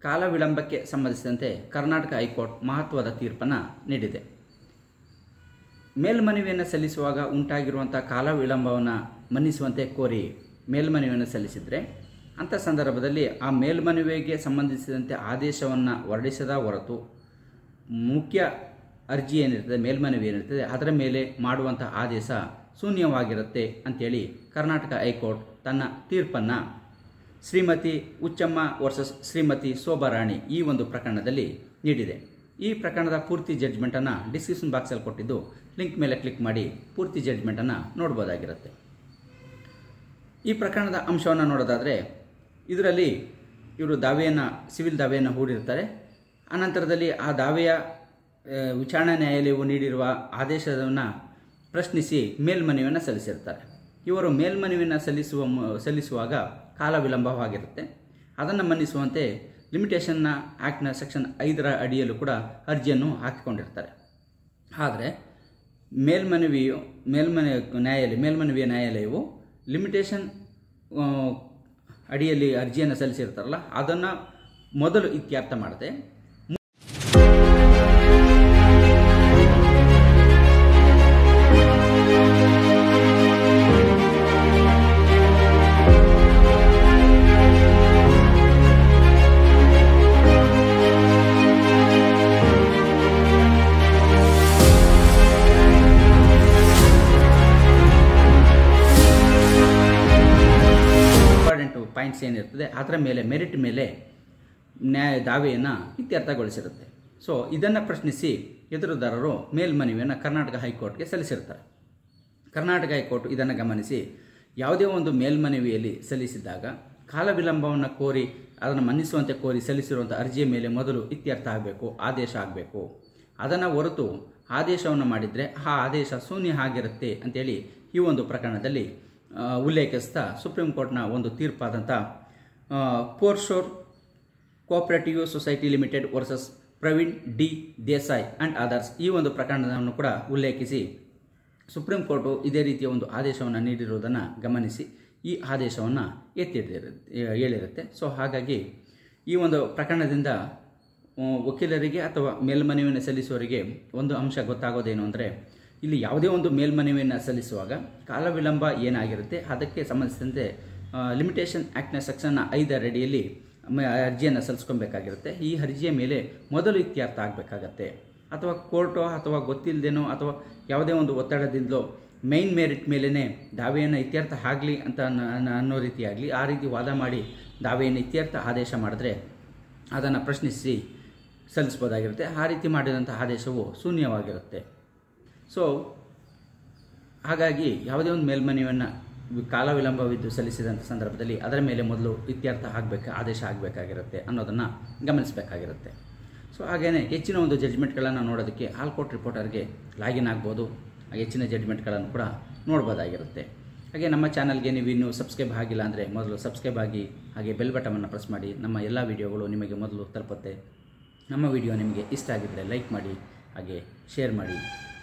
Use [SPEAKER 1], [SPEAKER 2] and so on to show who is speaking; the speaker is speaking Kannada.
[SPEAKER 1] ಕಾಲ ವಿಳಂಬಕ್ಕೆ ಸಂಬಂಧಿಸಿದಂತೆ ಕರ್ನಾಟಕ ಹೈಕೋರ್ಟ್ ಮಹತ್ವದ ತೀರ್ಪನ್ನು ನೀಡಿದೆ ಮೇಲ್ಮನವಿಯನ್ನು ಸಲ್ಲಿಸುವಾಗ ಉಂಟಾಗಿರುವಂಥ ಕಾಲ ವಿಳಂಬವನ್ನು ಮನ್ನಿಸುವಂತೆ ಕೋರಿ ಮೇಲ್ಮನವಿಯನ್ನು ಸಲ್ಲಿಸಿದರೆ ಅಂಥ ಸಂದರ್ಭದಲ್ಲಿ ಆ ಮೇಲ್ಮನವಿಗೆ ಸಂಬಂಧಿಸಿದಂತೆ ಆದೇಶವನ್ನು ಹೊರಡಿಸದ ಹೊರತು ಮುಖ್ಯ ಅರ್ಜಿ ಏನಿರ್ತದೆ ಮೇಲ್ಮನವಿ ಏನಿರ್ತದೆ ಅದರ ಮೇಲೆ ಮಾಡುವಂಥ ಆದೇಶ ಶೂನ್ಯವಾಗಿರುತ್ತೆ ಅಂಥೇಳಿ ಕರ್ನಾಟಕ ಹೈಕೋರ್ಟ್ ತನ್ನ ತೀರ್ಪನ್ನು ಶ್ರೀಮತಿ ಉಚ್ಚಮ್ಮ ವರ್ಸಸ್ ಶ್ರೀಮತಿ ಶೋಭಾರಾಣಿ ಈ ಒಂದು ಪ್ರಕರಣದಲ್ಲಿ ನೀಡಿದೆ ಈ ಪ್ರಕರಣದ ಪೂರ್ತಿ ಜಡ್ಜ್ಮೆಂಟನ್ನು ಡಿಸ್ಕ್ರಿಪ್ಷನ್ ಬಾಕ್ಸಲ್ಲಿ ಕೊಟ್ಟಿದ್ದು ಲಿಂಕ್ ಮೇಲೆ ಕ್ಲಿಕ್ ಮಾಡಿ ಪೂರ್ತಿ ಜಡ್ಜ್ಮೆಂಟನ್ನು ನೋಡ್ಬೋದಾಗಿರುತ್ತೆ ಈ ಪ್ರಕರಣದ ಅಂಶವನ್ನು ನೋಡೋದಾದರೆ ಇದರಲ್ಲಿ ಇವರು ದಾವೆಯನ್ನು ಸಿವಿಲ್ ದಾವೆಯನ್ನು ಹೂಡಿರ್ತಾರೆ ಅನಂತರದಲ್ಲಿ ಆ ದಾವೆಯ ಆ, ವಿಚಾರಣಾ ನ್ಯಾಯಾಲಯವು ನೀಡಿರುವ ಆದೇಶವನ್ನು ಪ್ರಶ್ನಿಸಿ ಮೇಲ್ಮನವಿಯನ್ನು ಸಲ್ಲಿಸಿರ್ತಾರೆ ಇವರು ಮೇಲ್ಮನವಿಯನ್ನು ಸಲ್ಲಿಸುವ ಮು- ಸಲ್ಲಿಸುವಾಗ ಕಾಲ ವಿಳಂಬವಾಗಿರುತ್ತೆ ಅದನ್ನು ಮನ್ನಿಸುವಂತೆ ಲಿಮಿಟೇಷನ್ನ ಆ್ಯಕ್ಟ್ನ ಸೆಕ್ಷನ್ ಐದರ ಅಡಿಯಲ್ಲೂ ಕೂಡ ಅರ್ಜಿಯನ್ನು ಹಾಕಿಕೊಂಡಿರ್ತಾರೆ ಆದರೆ ಮೇಲ್ಮನವಿಯು ಮೇಲ್ಮನೆ ನ್ಯಾಯಾಲಯ ಮೇಲ್ಮನವಿಯ ನ್ಯಾಯಾಲಯವು ಲಿಮಿಟೇಷನ್ ಆ, ಅಡಿಯಲ್ಲಿ ಅರ್ಜಿಯನ್ನು ಸಲ್ಲಿಸಿರ್ತಾರಲ್ಲ ಅದನ್ನು ಮೊದಲು ಇತ್ಯರ್ಥ ಮಾಡುತ್ತೆ ಇಂಪಾರ್ಟೆಂಟು ಪಾಯಿಂಟ್ಸ್ ಏನಿರ್ತದೆ ಅದರ ಮೇಲೆ ಮೆರಿಟ್ ಮೇಲೆ ನ್ಯಾಯ ದಾವೆಯನ್ನು ಇತ್ಯರ್ಥಗೊಳಿಸಿರುತ್ತೆ ಸೊ ಇದನ್ನು ಪ್ರಶ್ನಿಸಿ ಎದುರುದಾರರು ಮೇಲ್ಮನವಿಯನ್ನು ಕರ್ನಾಟಕ ಹೈಕೋರ್ಟ್ಗೆ ಸಲ್ಲಿಸಿರ್ತಾರೆ ಕರ್ನಾಟಕ ಹೈಕೋರ್ಟ್ ಇದನ್ನು ಗಮನಿಸಿ ಯಾವುದೇ ಒಂದು ಮೇಲ್ಮನವಿಯಲ್ಲಿ ಸಲ್ಲಿಸಿದಾಗ ಕಾಲ ವಿಳಂಬವನ್ನು ಕೋರಿ ಅದನ್ನು ಮನ್ನಿಸುವಂತೆ ಕೋರಿ ಸಲ್ಲಿಸಿರುವಂಥ ಅರ್ಜಿಯ ಮೇಲೆ ಮೊದಲು ಇತ್ಯರ್ಥ ಆಗಬೇಕು ಆದೇಶ ಆಗಬೇಕು ಅದನ್ನು ಹೊರತು ಆದೇಶವನ್ನು ಮಾಡಿದರೆ ಆ ಆದೇಶ ಶೂನ್ಯ ಆಗಿರುತ್ತೆ ಅಂತೇಳಿ ಈ ಒಂದು ಪ್ರಕರಣದಲ್ಲಿ ಆ, ಉಲ್ಲೇಖಿಸ್ತಾ ಸುಪ್ರೀಂ ಕೋರ್ಟ್ನ ಒಂದು ತೀರ್ಪಾದಂಥ foreshore cooperative society limited versus Praveen D Desai and others ಈ ಒಂದು ಪ್ರಕರಣವನ್ನು ಕೂಡ ಉಲ್ಲೇಖಿಸಿ ಸುಪ್ರೀಂ ಕೋರ್ಟು ಇದೇ ರೀತಿಯ ಒಂದು ಆದೇಶವನ್ನು ನೀಡಿರುವುದನ್ನು ಗಮನಿಸಿ ಈ ಆದೇಶವನ್ನು ಎತ್ತಿಡಿರುತ್ತೆ ಹೇಳಿರುತ್ತೆ ಸೊ ಹಾಗಾಗಿ ಈ ಒಂದು ಪ್ರಕರಣದಿಂದ ಆ, ವಕೀಲರಿಗೆ ಅಥವಾ ಮೇಲ್ಮನವಿಯನ್ನು ಸಲ್ಲಿಸುವವರಿಗೆ ಒಂದು ಅಂಶ ಗೊತ್ತಾಗೋದೇನು ಅಂದರೆ ಇಲ್ಲಿ ಯಾವುದೇ ಒಂದು ಮೇಲ್ಮನವಿಯನ್ನು ಸಲ್ಲಿಸುವಾಗ ಕಾಲ ವಿಳಂಬ ಏನಾಗಿರುತ್ತೆ ಅದಕ್ಕೆ ಸಂಬಂಧಿಸಿದಂತೆ ಲಿಮಿಟೇಷನ್ ಆ್ಯಕ್ಟ್ನ ಸೆಕ್ಷನ್ ಐದರ ಅಡಿಯಲ್ಲಿ ಮ- ಅರ್ಜಿಯನ್ನು ಸಲ್ಲಿಸ್ಕೊಬೇಕಾಗಿರುತ್ತೆ ಈ ಅರ್ಜಿಯ ಮೇಲೆ ಮೊದಲು ಇತ್ಯರ್ಥ ಆಗಬೇಕಾಗತ್ತೆ ಅಥವಾ ಕೋರ್ಟೋ ಅಥವಾ ಗೊತ್ತಿಲ್ಲದೇನೋ ಅಥವಾ ಯಾವುದೇ ಒಂದು ಒತ್ತಡದಿಂದಲೋ ಮೈನ್ ಮೆರಿಟ್ ಮೇಲೇ ದಾವೆಯನ್ನು ಇತ್ಯರ್ಥ ಆಗಲಿ ಅಂತ ಅನ್ನ- ಅನ್ನ- ಅನ್ನೋ ರೀತಿಯಾಗಲಿ ಆ ರೀತಿ ವಾದ ಮಾಡಿ ದಾವೆಯನ್ನು ಇತ್ಯರ್ಥ ಆದೇಶ ಮಾಡಿದ್ರೆ ಅದನ್ನು ಪ್ರಶ್ನಿಸಿ ಸಲ್ಲಿಸ್ಬೋದಾಗಿರುತ್ತೆ ಆ ರೀತಿ ಮಾಡಿದಂಥ ಆದೇಶವು ಶೂನ್ಯವಾಗಿರುತ್ತೆ ಸೊ ಹಾಗಾಗಿ ಯಾವುದೇ ಒಂದು ಮೇಲ್ಮನವಿಯನ್ನು ಕಾಲ ವಿಳಂಬವಿದ್ದು ಸಲ್ಲಿಸಿದಂಥ ಸಂದರ್ಭದಲ್ಲಿ ಅದರ ಮೇಲೆ ಮೊದಲು ಇತ್ಯರ್ಥ ಆಗಬೇಕು ಆದೇಶ ಆಗಬೇಕಾಗಿರುತ್ತೆ ಅನ್ನೋದನ್ನು ಗಮನಿಸಬೇಕಾಗಿರುತ್ತೆ ಸೊ ಹಾಗೆಯೇ ಹೆಚ್ಚಿನ ಒಂದು ಜಡ್ಜ್ಮೆಂಟ್ಗಳನ್ನು ನೋಡೋದಕ್ಕೆ ಆಲ್ಕೋರ್ಟ್ ರಿಪೋರ್ಟರ್ಗೆ ಲಾಗಿನ್ ಆಗ್ಬೋದು ಆ ಹೆಚ್ಚಿನ ಜಡ್ಜ್ಮೆಂಟ್ಗಳನ್ನು ಕೂಡ ನೋಡ್ಬೋದಾಗಿರುತ್ತೆ ಹಾಗೆ ನಮ್ಮ ಚಾನಲ್ಗೆ ನೀವು ಇನ್ನೂ ಸಬ್ಸ್ಕ್ರೈಬ್ ಆಗಿಲ್ಲ ಅಂದರೆ ಮೊದಲು ಸಬ್ಸ್ಕ್ರೈಬ್ ಆಗಿ ಹಾಗೆ ಬೆಲ್ ಬಟವನ್ನು ಪ್ರೆಸ್ ಮಾಡಿ ನಮ್ಮ ಎಲ್ಲ ವಿಡಿಯೋಗಳು ನಿಮಗೆ ಮೊದಲು ತಲುಪುತ್ತೆ ನಮ್ಮ ವಿಡಿಯೋ ನಿಮಗೆ ಇಷ್ಟ ಆಗಿದ್ದರೆ ಲೈಕ್ ಮಾಡಿ ಹಾಗೆ ಶೇರ್ ಮಾಡಿ